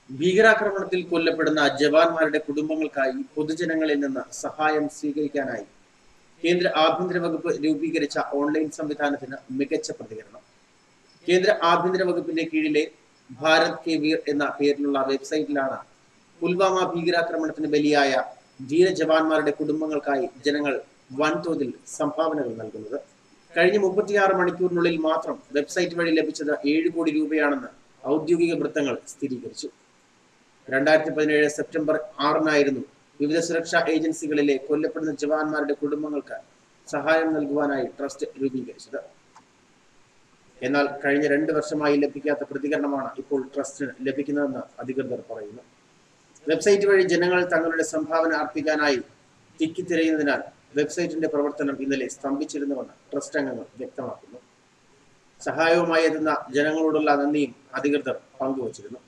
ഭീകരാക്രമണത്തിൽ കൊല്ലപ്പെടുന്ന ജവാന്മാരുടെ കുടുംബങ്ങൾക്കായി പൊതുജനങ്ങളിൽ നിന്ന് സഹായം സ്വീകരിക്കാനായി കേന്ദ്ര ആഭ്യന്തര വകുപ്പ് രൂപീകരിച്ച ഓൺലൈൻ സംവിധാനത്തിന് മികച്ച പ്രതികരണം കേന്ദ്ര ആഭ്യന്തര വകുപ്പിന്റെ കീഴിലെ ഭാരത് കെ വീർ എന്ന പേരിലുള്ള വെബ്സൈറ്റിലാണ് പുൽവാമ ഭീകരാക്രമണത്തിന് ബലിയായ ധീര ജവാന്മാരുടെ കുടുംബങ്ങൾക്കായി ജനങ്ങൾ വൻതോതിൽ സംഭാവനകൾ നൽകുന്നത് കഴിഞ്ഞ മുപ്പത്തിയാറ് മണിക്കൂറിനുള്ളിൽ മാത്രം വെബ്സൈറ്റ് വഴി ലഭിച്ചത് ഏഴ് കോടി രൂപയാണെന്ന് ഔദ്യോഗിക വൃത്തങ്ങൾ സ്ഥിരീകരിച്ചു രണ്ടായിരത്തി പതിനേഴ് സെപ്റ്റംബർ ആറിനായിരുന്നു വിവിധ സുരക്ഷാ ഏജൻസികളിലെ കൊല്ലപ്പെടുന്ന ജവാന്മാരുടെ കുടുംബങ്ങൾക്ക് സഹായം നൽകുവാനായി ട്രസ്റ്റ് രൂപീകരിച്ചത് എന്നാൽ കഴിഞ്ഞ രണ്ട് വർഷമായി ലഭിക്കാത്ത പ്രതികരണമാണ് ഇപ്പോൾ ട്രസ്റ്റിന് ലഭിക്കുന്നതെന്ന് അധികൃതർ പറയുന്നു വെബ്സൈറ്റ് വഴി ജനങ്ങൾ തങ്ങളുടെ സംഭാവന അർപ്പിക്കാനായി തിക്കിത്തിരയുന്നതിനാൽ വെബ്സൈറ്റിന്റെ പ്രവർത്തനം ഇന്നലെ സ്തംഭിച്ചിരുന്നുവെന്ന് ട്രസ്റ്റ് അംഗങ്ങൾ വ്യക്തമാക്കുന്നു സഹായവുമായി എത്തുന്ന ജനങ്ങളോടുള്ള നന്ദിയും അധികൃതർ പങ്കുവച്ചിരുന്നു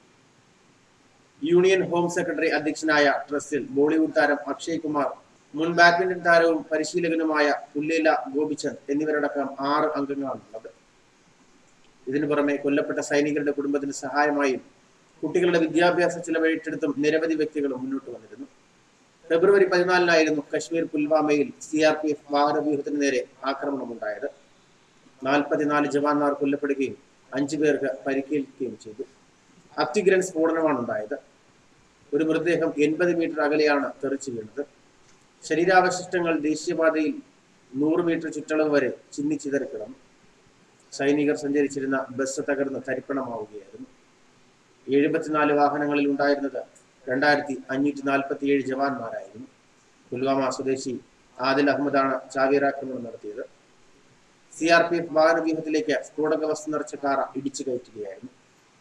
യൂണിയൻ ഹോം സെക്രട്ടറി അധ്യക്ഷനായ ട്രസ്റ്റിൽ ബോളിവുഡ് താരം അക്ഷയ് കുമാർ മുൻ ബാഡ്മിന്റൺ താരവും പരിശീലകനുമായ പുല്ലേല ഗോപിചന്ദ് എന്നിവരടക്കം ആറ് അംഗങ്ങളാണുള്ളത് ഇതിനു പുറമെ കൊല്ലപ്പെട്ട സൈനികരുടെ കുടുംബത്തിന് സഹായമായും കുട്ടികളുടെ വിദ്യാഭ്യാസ ചിലവഴിച്ചെടുത്തും നിരവധി വ്യക്തികൾ മുന്നോട്ട് വന്നിരുന്നു ഫെബ്രുവരി പതിനാലിനായിരുന്നു കശ്മീർ പുൽവാമയിൽ സി ആർ പി എഫ് വാഹനവ്യൂഹത്തിന് നേരെ ആക്രമണമുണ്ടായത് നാൽപ്പത്തിനാല് ജവാന്മാർ കൊല്ലപ്പെടുകയും അഞ്ചു പേർക്ക് പരിക്കേൽക്കുകയും ചെയ്തു അത്യുഗ്രൻ സ്ഫോടനമാണ് ഉണ്ടായത് ഒരു മൃതദേഹം എൺപത് മീറ്റർ അകലെയാണ് തെറിച്ചു വീണത് ശരീരാവശിഷ്ടങ്ങൾ ദേശീയപാതയിൽ നൂറ് മീറ്റർ ചുറ്റളവ് വരെ ചിന്നിച്ചിതറി കിടന്നു സൈനികർ സഞ്ചരിച്ചിരുന്ന ബസ് തകർന്ന് തരിപ്പണമാവുകയായിരുന്നു എഴുപത്തിനാല് വാഹനങ്ങളിൽ ഉണ്ടായിരുന്നത് രണ്ടായിരത്തി അഞ്ഞൂറ്റി നാൽപ്പത്തി ഏഴ് ജവാന്മാരായിരുന്നു പുൽവാമ സ്വദേശി ആദിൽ അഹമ്മദാണ് ചാവേറാക്രമണം നടത്തിയത് സി ആർ പി എഫ് വാഹനവ്യൂഹത്തിലേക്ക് സ്ഫോടക വസ്തു നിറച്ച കാർ ഇടിച്ചു കയറ്റുകയായിരുന്നു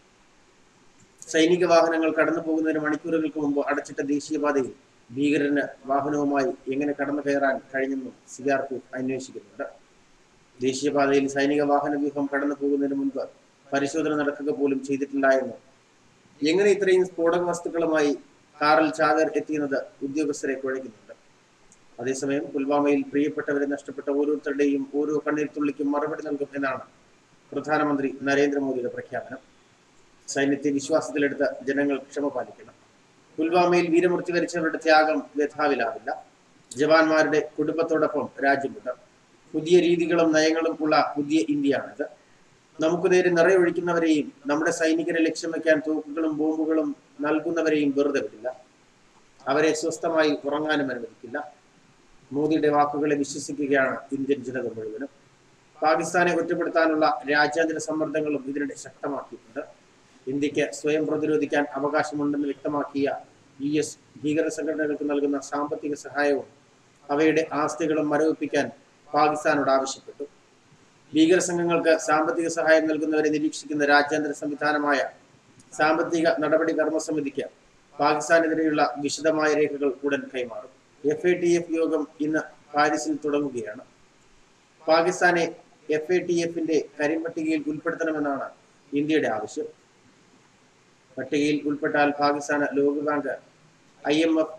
സൈനിക വാഹനങ്ങൾ കടന്നു പോകുന്നതിന് മണിക്കൂറുകൾക്ക് മുമ്പ് അടച്ചിട്ട ദേശീയപാതയിൽ ഭീകരന് വാഹനവുമായി എങ്ങനെ കടന്നു കയറാൻ കഴിഞ്ഞെന്നും സി ആർ പി എഫ് അന്വേഷിക്കുന്നുണ്ട് ദേശീയപാതയിൽ സൈനിക വാഹന വ്യൂഹം കടന്നു പോകുന്നതിന് മുൻപ് പരിശോധന നടക്കുക പോലും ചെയ്തിട്ടില്ല എന്നും എങ്ങനെ ഇത്രയും സ്ഫോടക വസ്തുക്കളുമായി കാറിൽ ചാവേർ എത്തിയെന്നത് ഉദ്യോഗസ്ഥരെ കുഴയ്ക്കുന്നുണ്ട് അതേസമയം പുൽവാമയിൽ പ്രിയപ്പെട്ടവരെ നഷ്ടപ്പെട്ട ഓരോരുത്തരുടെയും ഓരോ കണ്ണീർ തുള്ളിക്കും മറുപടി നൽകും എന്നാണ് പ്രധാനമന്ത്രി നരേന്ദ്രമോദിയുടെ പ്രഖ്യാപനം സൈന്യത്തെ വിശ്വാസത്തിലെടുത്ത് ജനങ്ങൾ ക്ഷമ പാലിക്കണം പുൽവാമയിൽ വീരമൃത്യു വരിച്ചവരുടെ ത്യാഗം വ്യഥാവിലാവില്ല ജവാന്മാരുടെ കുടുംബത്തോടൊപ്പം രാജ്യമുണ്ട് പുതിയ രീതികളും നയങ്ങളും ഉള്ള പുതിയ ഇന്ത്യയാണിത് നമുക്ക് നേരെ നിറയൊഴിക്കുന്നവരെയും നമ്മുടെ സൈനികരെ ലക്ഷ്യം വെക്കാൻ തോക്കുകളും ബോംബുകളും നൽകുന്നവരെയും വെറുതെ വിടില്ല അവരെ സ്വസ്ഥമായി ഉറങ്ങാനും അനുവദിക്കില്ല മോദിയുടെ വാക്കുകളെ വിശ്വസിക്കുകയാണ് ഇന്ത്യൻ ജനത മുഴുവനും പാകിസ്ഥാനെ ഒറ്റപ്പെടുത്താനുള്ള രാജ്യാന്തര സമ്മർദ്ദങ്ങളും ഇതിനിടെ ശക്തമാക്കിയിട്ടുണ്ട് ഇന്ത്യക്ക് സ്വയം പ്രതിരോധിക്കാൻ അവകാശമുണ്ടെന്ന് വ്യക്തമാക്കിയ യു എസ് ഭീകര സംഘടനകൾക്ക് നൽകുന്ന സാമ്പത്തിക സഹായവും അവയുടെ ആസ്തികളും മരവിപ്പിക്കാൻ പാകിസ്ഥാനോട് ആവശ്യപ്പെട്ടു ഭീകര സംഘങ്ങൾക്ക് സാമ്പത്തിക സഹായം നൽകുന്നവരെ നിരീക്ഷിക്കുന്ന രാജ്യാന്തര സംവിധാനമായ സാമ്പത്തിക നടപടി കർമ്മസമിതിക്ക് പാകിസ്ഥാനെതിരെയുള്ള വിശദമായ രേഖകൾ ഉടൻ കൈമാറും എഫ് എ ടി എഫ് യോഗം ഇന്ന് പാരീസിൽ തുടങ്ങുകയാണ് പാകിസ്ഥാനെ എഫ് എ ടി എഫിന്റെ കരിമ്പട്ടികയിൽ ഉൾപ്പെടുത്തണമെന്നാണ് ഇന്ത്യയുടെ ആവശ്യം പട്ടികയിൽ ഉൾപ്പെട്ടാൽ പാകിസ്ഥാന് ലോകബാങ്ക് ഐ എം എഫ്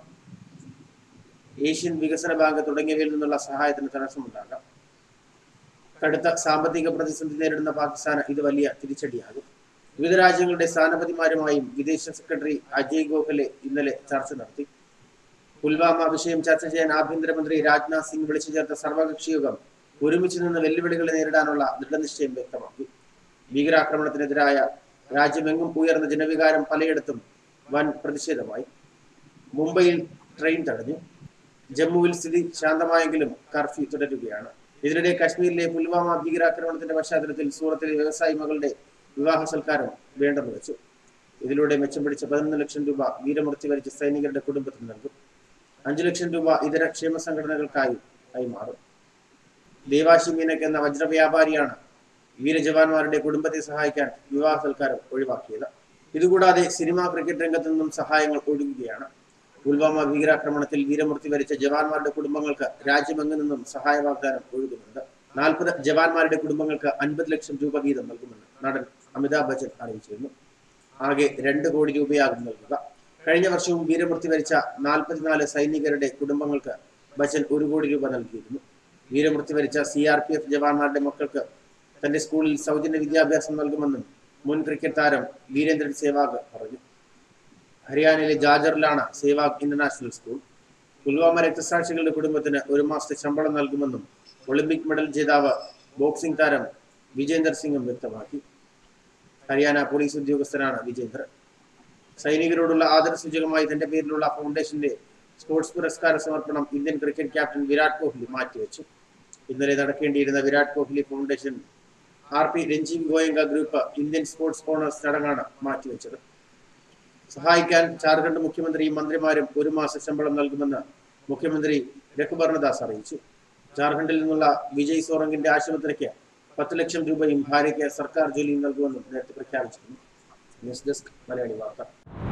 ഏഷ്യൻ വികസന ബാങ്ക് തുടങ്ങിയവയിൽ നിന്നുള്ള സഹായത്തിന് തടസ്സമുണ്ടാകാം കടുത്ത സാമ്പത്തിക പ്രതിസന്ധി നേരിടുന്ന പാകിസ്ഥാന് ഇത് വലിയ തിരിച്ചടിയാകും വിവിധ രാജ്യങ്ങളുടെ സ്ഥാനപതിമാരുമായും വിദേശ സെക്രട്ടറി അജയ് ഗോഖലെ ഇന്നലെ ചർച്ച നടത്തി പുൽവാമ വിഷയം ചർച്ച ചെയ്യാൻ ആഭ്യന്തരമന്ത്രി രാജ്നാഥ് സിംഗ് വിളിച്ചു ചേർത്ത സർവകക്ഷി യോഗം ഒരുമിച്ച് നിന്ന് വെല്ലുവിളികളെ നേരിടാനുള്ള ദൃഢനിശ്ചയം വ്യക്തമാക്കി ഭീകരാക്രമണത്തിനെതിരായ രാജ്യമെങ്ങും ഉയർന്ന ജനവികാരം പലയിടത്തും വൻ പ്രതിഷേധമായി മുംബൈയിൽ ട്രെയിൻ തടഞ്ഞു ജമ്മുവിൽ സ്ഥിതി ശാന്തമായെങ്കിലും കർഫ്യൂ തുടരുകയാണ് ഇതിനിടെ കശ്മീരിലെ പുൽവാമ ഭീകരാക്രമണത്തിന്റെ പശ്ചാത്തലത്തിൽ സൂറത്തിലെ വ്യവസായി മകളുടെ വിവാഹ സൽക്കാരം വേണ്ടെന്ന് വെച്ചു ഇതിലൂടെ മെച്ചം പിടിച്ച പതിനൊന്ന് ലക്ഷം രൂപ വീരമൃത്യു വരിച്ച സൈനികരുടെ കുടുംബത്തിന് നൽകും അഞ്ചു ലക്ഷം രൂപ ഇതര ക്ഷേമ സംഘടനകൾക്കായി കൈമാറും ദേവാശി മീനക് എന്ന വജ്ര വ്യാപാരിയാണ് വീരജവാന്മാരുടെ കുടുംബത്തെ സഹായിക്കാൻ വിവാഹ സൽക്കാരം ഒഴിവാക്കിയത് ഇതുകൂടാതെ സിനിമാ ക്രിക്കറ്റ് രംഗത്തു നിന്നും സഹായങ്ങൾ ഒഴുകുകയാണ് പുൽവാമ ഭീകരാക്രമണത്തിൽ വീരമൃത്യു വരിച്ച ജവാന്മാരുടെ കുടുംബങ്ങൾക്ക് രാജ്യമെങ്ങു നിന്നും സഹായ വാഗ്ദാനം ഒഴുകുന്നുണ്ട് നാൽപ്പത് ജവാന്മാരുടെ കുടുംബങ്ങൾക്ക് അൻപത് ലക്ഷം രൂപ വീതം നൽകുമെന്ന് നടൻ അമിതാഭ് ബച്ചൻ അറിയിച്ചിരുന്നു ആകെ രണ്ട് കോടി രൂപയാകും നൽകുക കഴിഞ്ഞ വർഷവും വീരമൃത്യു വരിച്ച നാൽപ്പത്തിനാല് സൈനികരുടെ കുടുംബങ്ങൾക്ക് ബച്ചൻ ഒരു കോടി രൂപ നൽകിയിരുന്നു വീരമൃത്യു വരിച്ച സി ആർ പി എഫ് ജവാന്മാരുടെ മക്കൾക്ക് തന്റെ സ്കൂളിൽ സൗജന്യ വിദ്യാഭ്യാസം നൽകുമെന്നും മുൻ ക്രിക്കറ്റ് താരം വീരേന്ദ്രൻ സേവാഗ് പറഞ്ഞു ഹരിയാനയിലെ ജാജറിലാണ് സേവാഗ് ഇന്റർനാഷണൽ സ്കൂൾ പുൽവാമ രക്തസാക്ഷികളുടെ കുടുംബത്തിന് ഒരു മാസത്തെ ശമ്പളം നൽകുമെന്നും ഒളിമ്പിക് മെഡൽ ജേതാവ് ബോക്സിംഗ് താരം വിജേന്ദർ സിംഗും വ്യക്തമാക്കി ഹരിയാന പോലീസ് ഉദ്യോഗസ്ഥനാണ് വിജേന്ദർ സൈനികരോടുള്ള ആദരസൂചകമായി തന്റെ പേരിലുള്ള ഫൗണ്ടേഷന്റെ സ്പോർട്സ് പുരസ്കാര സമർപ്പണം Indian cricket captain Virat Kohli മാറ്റിവെച്ചു ഇന്നലെ നടക്കേണ്ടിയിരുന്ന Virat Kohli foundation R P Sanjiv Goenka group Indian sports honours ചടങ്ങാണ് മാറ്റിവെച്ചത് സഹായിക്കാൻ ജാർഖണ്ഡ് മുഖ്യമന്ത്രിയും മന്ത്രിമാരും ഒരു മാസ ശമ്പളം നൽകുമെന്ന് മുഖ്യമന്ത്രി രഘുബർണദാസ് അറിയിച്ചു ജാർഖണ്ഡിൽ നിന്നുള്ള വിജയ് സോറങ്കിന്റെ ആശുപത്രിക്ക് പത്ത് ലക്ഷം രൂപയും ഭാര്യയ്ക്ക് സർക്കാർ ജോലിയും നൽകുമെന്നും നേരത്തെ പ്രഖ്യാപിച്ചിരുന്നു ന്യൂസ് ഡെസ്ക് മലയാളി വാർത്ത